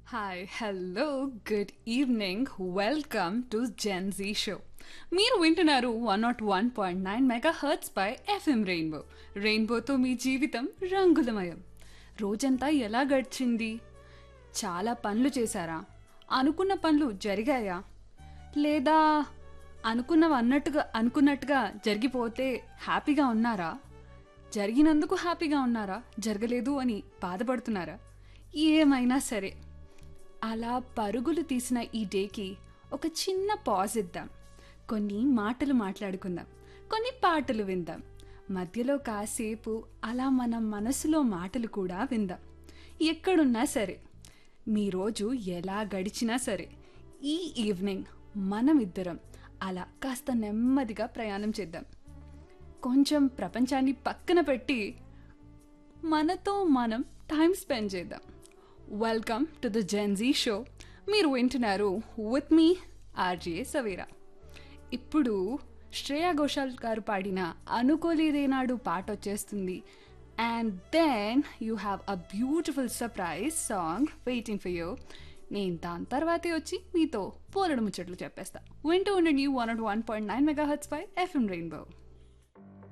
hi hello good evening welcome to Gen Z show మీరు వింటున్నారు one nought one point nine megahertz పై FM Rainbow రెయిన్బోతో మీ జీవితం రంగులమయం రోజంతా ఎలా గడిచింది చాలా పనులు చేశారా అనుకున్న పనులు జరిగాయా లేదా అనుకున్నవి అన్నట్టుగా అనుకున్నట్టుగా జరిగిపోతే హ్యాపీగా ఉన్నారా జరిగినందుకు హ్యాపీగా ఉన్నారా జరగలేదు అని బాధపడుతున్నారా ఏమైనా సరే అలా పరుగులు తీసిన ఈ డేకి ఒక చిన్న పాజ్ ఇద్దాం కొన్ని మాటలు మాట్లాడుకుందాం కొన్ని పాటలు విందాం మధ్యలో కాసేపు అలా మన మనసులో మాటలు కూడా విందాం ఎక్కడున్నా సరే మీ రోజు ఎలా గడిచినా సరే ఈ ఈవినింగ్ మనమిద్దరం అలా కాస్త నెమ్మదిగా ప్రయాణం చేద్దాం కొంచెం ప్రపంచాన్ని పక్కన పెట్టి మనతో మనం టైం స్పెండ్ చేద్దాం welcome to the Gen Z show మీరు వింటున్నారు విత్ మీ ఆర్జే సవేరా ఇప్పుడు శ్రేయా ఘోషాల్ గారు పాడిన అనుకోలేదేనాడు పాట వచ్చేస్తుంది and then you have a beautiful surprise song waiting for you నేను దాని తర్వాతే వచ్చి మీతో పోలడు ముచ్చట్లు చెప్పేస్తా వింటూ ఉండండి one nought one point nine megahertz పై ఎఫ్ఎం రెయిన్బో